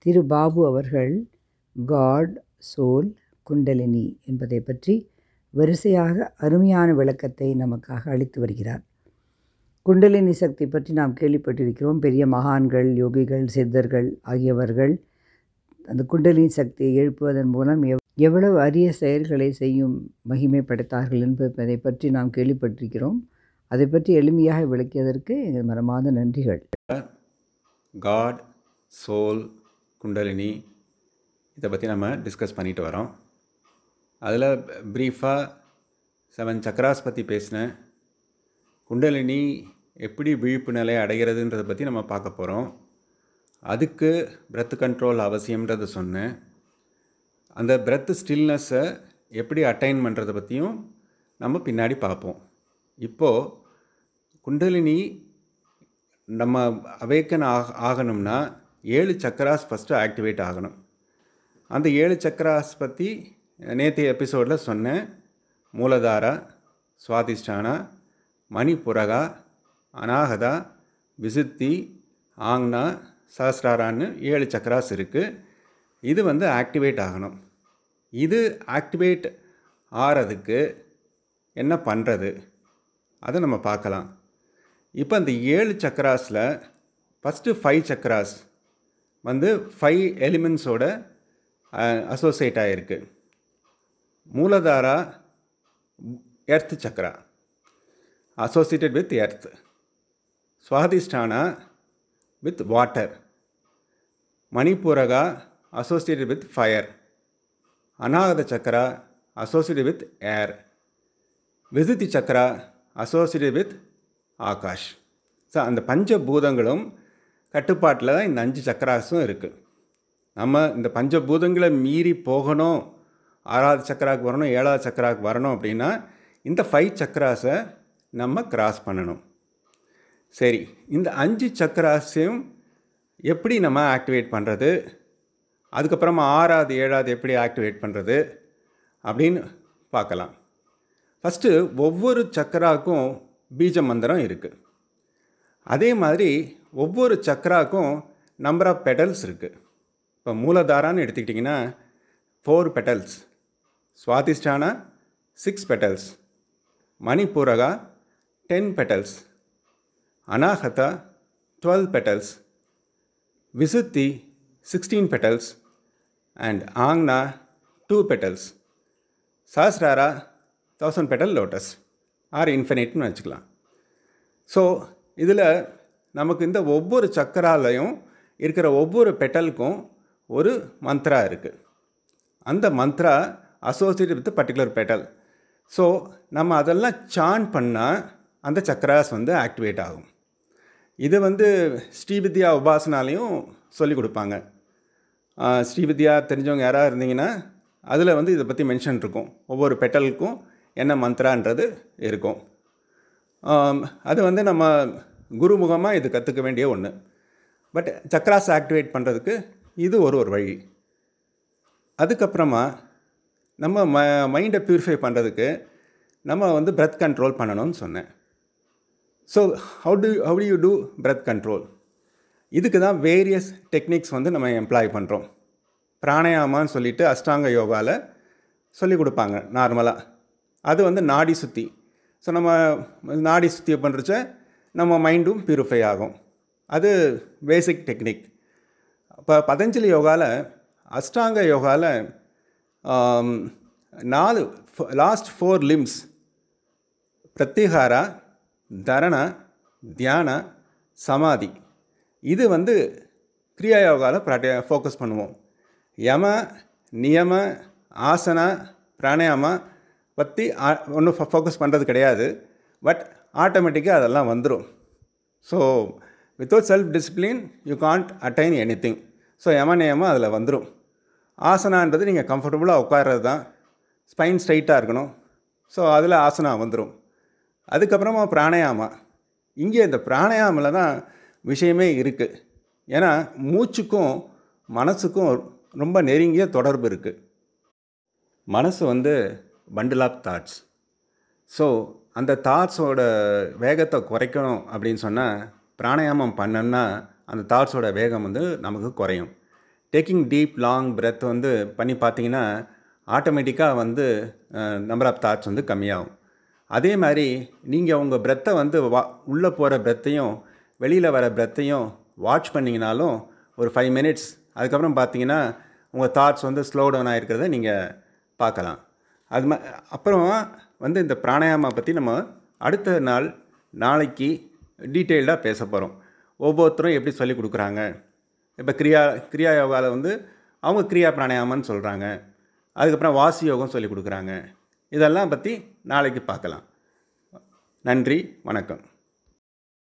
திரு பாபு அவர்கள் God soul kundalini என்பதை பற்றி வரிசையாக அருமையான விளக்கத்தை நமக்காக அளித்து வருகிறார் குண்டலினி சக்தி பற்றி நாம் கேள்விப்பட்டிருக்கிறோம் பெரிய மகான்கள் யோகிகள் சித்தர்கள் ஆகியவர்கள் அந்த குண்டலினி சக்தியை எழுப்புவதன் மூலம் எவ் எவ்வளவு அரிய செயல்களை செய்யும் மகிமை படைத்தார்கள் என்பதை பற்றி நாம் கேள்விப்பட்டிருக்கிறோம் அதை பற்றி எளிமையாக விளக்கியதற்கு எங்கள் மனமார்ந்த நன்றிகள் காட் சோல் குண்டலினி இதை பற்றி நம்ம டிஸ்கஸ் பண்ணிட்டு வரோம் அதில் ப்ரீஃபாக செவன் சக்ராஸ் பற்றி பேசினேன் குண்டலினி எப்படி விழிப்பு நிலை அடைகிறதுன்றதை பற்றி நம்ம பார்க்க போகிறோம் அதுக்கு பிரெத் கண்ட்ரோல் அவசியம்ன்றதை சொன்னேன் அந்த பிரெத் ஸ்டில்னஸை எப்படி அட்டைன் பண்ணுறதை பற்றியும் நம்ம பின்னாடி பார்ப்போம் இப்போது குண்டலினி நம்ம அவேக்கன் ஆக ஆகணும்னா ஏழு சக்கராஸ் ஃபஸ்ட்டு ஆக்டிவேட் ஆகணும் அந்த ஏழு சக்கராஸ் பற்றி நேற்றைய எபிசோடில் சொன்னேன் மூலதாரா சுவாதிஷ்டானா மணிப்புரகா அநாகதா விசுத்தி ஆங்னா சஹஸ்ராரான்னு ஏழு சக்கராஸ் இருக்குது இது வந்து ஆக்டிவேட் ஆகணும் இது ஆக்டிவேட் ஆகிறதுக்கு என்ன பண்ணுறது அதை நம்ம பார்க்கலாம் இப்போ அந்த ஏழு சக்கராஸில் ஃபஸ்ட்டு ஃபைவ் சக்கராஸ் வந்து ஃபைவ் எலிமெண்ட்ஸோட அசோசியேட் ஆகிருக்கு Muladhara earth chakra associated with earth Svadhishthana with water Manipura associated with fire Anahata chakra associated with air Vishuddhi chakra associated with akash so அந்த பஞ்சபூதங்களும் கட்டுப்பாட்டில் தான் இந்த அஞ்சு சக்கராஸும் இருக்குது நம்ம இந்த பஞ்சபூதங்களை மீறி போகணும் ஆறாவது சக்கராவுக்கு வரணும் ஏழாவது சக்கராவுக்கு வரணும் அப்படின்னா இந்த ஃபைவ் சக்கராஸை நம்ம கிராஸ் பண்ணணும் சரி இந்த அஞ்சு சக்கராஸையும் எப்படி நம்ம ஆக்டிவேட் பண்ணுறது அதுக்கப்புறமா ஆறாவது ஏழாவது எப்படி ஆக்டிவேட் பண்ணுறது அப்படின்னு பார்க்கலாம் ஃபஸ்ட்டு ஒவ்வொரு சக்கராவுக்கும் பீஜ மந்திரம் இருக்குது அதே மாதிரி ஒவ்வொரு சக்கராவுக்கும் நம்பர் ஆஃப் பெடல்ஸ் இருக்குது இப்போ மூலதாரான்னு எடுத்துக்கிட்டிங்கன்னா four petals Svadhishthana six petals Manipura ten petals Anahata twelve petals Vishuddhi sixteen petals and Ajna two petals Sahasrara thousand petal lotus are இன்ஃபினிட்னு வச்சுக்கலாம் ஸோ இதில் நமக்கு இந்த ஒவ்வொரு சக்கராலையும் இருக்கிற ஒவ்வொரு பெட்டலுக்கும் ஒரு மந்த்ரா இருக்குது அந்த mantra associate with particular petal so நம்ம அதெல்லாம் சான் பண்ணால் அந்த சக்கராஸ் வந்து ஆக்டிவேட் ஆகும் இது வந்து ஸ்ரீவித்யா உபாசனாலையும் சொல்லி கொடுப்பாங்க ஸ்ரீவித்யா தெரிஞ்சவங்க யாராக இருந்தீங்கன்னா அதில் வந்து இதை பற்றி மென்ஷன் இருக்கும் ஒவ்வொரு பெட்டலுக்கும் என்ன மந்த்ரான்றது இருக்கும் அது வந்து நம்ம குருமுகமாக இது கற்றுக்க வேண்டிய ஒன்று பட் சக்ராஸ் ஆக்டிவேட் பண்ணுறதுக்கு இது ஒரு ஒரு வழி அதுக்கப்புறமா நம்ம ம மைண்டை ப்யூரிஃபை பண்ணுறதுக்கு நம்ம வந்து பிரெத் கண்ட்ரோல் பண்ணணும்னு சொன்னேன் so how to how do you do breath control இதுக்கு தான் வேரியஸ் டெக்னிக்ஸ் வந்து நம்ம எம்ப்ளாய் பண்ணுறோம் பிராணயாமான்னு சொல்லிட்டு அஷ்டாங்க யோகாவில் சொல்லி கொடுப்பாங்க நார்மலாக அது வந்து நாடி சுத்தி ஸோ நம்ம நாடி சுத்தியை பண்ணுறச்ச நம்ம மைண்டும் பியூரிஃபை ஆகும் அது பேசிக் டெக்னிக் இப்போ பதஞ்சலி யோகாவில் அஷ்டாங்க யோகாவில் நாலு last four limbs pratyahara dharana dhyana samadhi இது வந்து கிரியா யோகாவில் ப்ராட்டி ஃபோக்கஸ் பண்ணுவோம் யம நியம ஆசன பிராணாயாமா பற்றி ஒன்றும் ஃபோக்கஸ் பண்ணுறது கிடையாது பட் ஆட்டோமேட்டிக்காக அதெல்லாம் வந்துடும் so without self discipline you can't attain anything so yama niyama அதில் வந்துடும் ஆசனான்றது நீங்கள் கம்ஃபர்டபுளாக உட்கார்றது தான் ஸ்பைன் ஸ்ட்ரைட்டாக இருக்கணும் ஸோ அதில் ஆசனா வந்துடும் அதுக்கப்புறமா பிராணாயாமா இங்கே இந்த பிராணாயாமில் தான் விஷயமே இருக்குது ஏன்னா மூச்சுக்கும் மனசுக்கும் ரொம்ப நெருங்கிய தொடர்பு இருக்குது மனசு வந்து பண்டில் ஆஃப் தாட்ஸ் ஸோ அந்த தாட்ஸோட வேகத்தை குறைக்கணும் அப்படின்னு சொன்னால் பிராணாயாமம் பண்ணோன்னா அந்த தாட்ஸோட வேகம் வந்து நமக்கு குறையும் டேக்கிங் டீப் லாங் breath வந்து பண்ணி பார்த்தீங்கன்னா ஆட்டோமேட்டிக்காக வந்து நம்பர் ஆஃப் தாட்ஸ் வந்து கம்மியாகும் அதே மாதிரி நீங்கள் உங்கள் பிரெத்தை வந்து வா உள்ளே போகிற பிரெத்தையும் வெளியில் வர பிரெத்தையும் வாட்ச் பண்ணிங்கனாலும் ஒரு ஃபைவ் மினிட்ஸ் அதுக்கப்புறம் பார்த்தீங்கன்னா உங்கள் தாட்ஸ் வந்து ஸ்லோ டவுன் ஆகிருக்கிறத நீங்கள் பார்க்கலாம் அது மா அப்புறம் வந்து இந்த பிராணாயாமா பற்றி நம்ம அடுத்த நாள் நாளைக்கு டீட்டெயில்டாக பேச போகிறோம் ஒவ்வொருத்தரும் எப்படி சொல்லி கொடுக்குறாங்க இப்போ கிரியா கிரியா யோகாவில் வந்து அவங்க கிரியா பிராணாயாமன்னு சொல்கிறாங்க அதுக்கப்புறம் வாசி யோகம் சொல்லி கொடுக்குறாங்க இதெல்லாம் பற்றி நாளைக்கு பார்க்கலாம் நன்றி வணக்கம்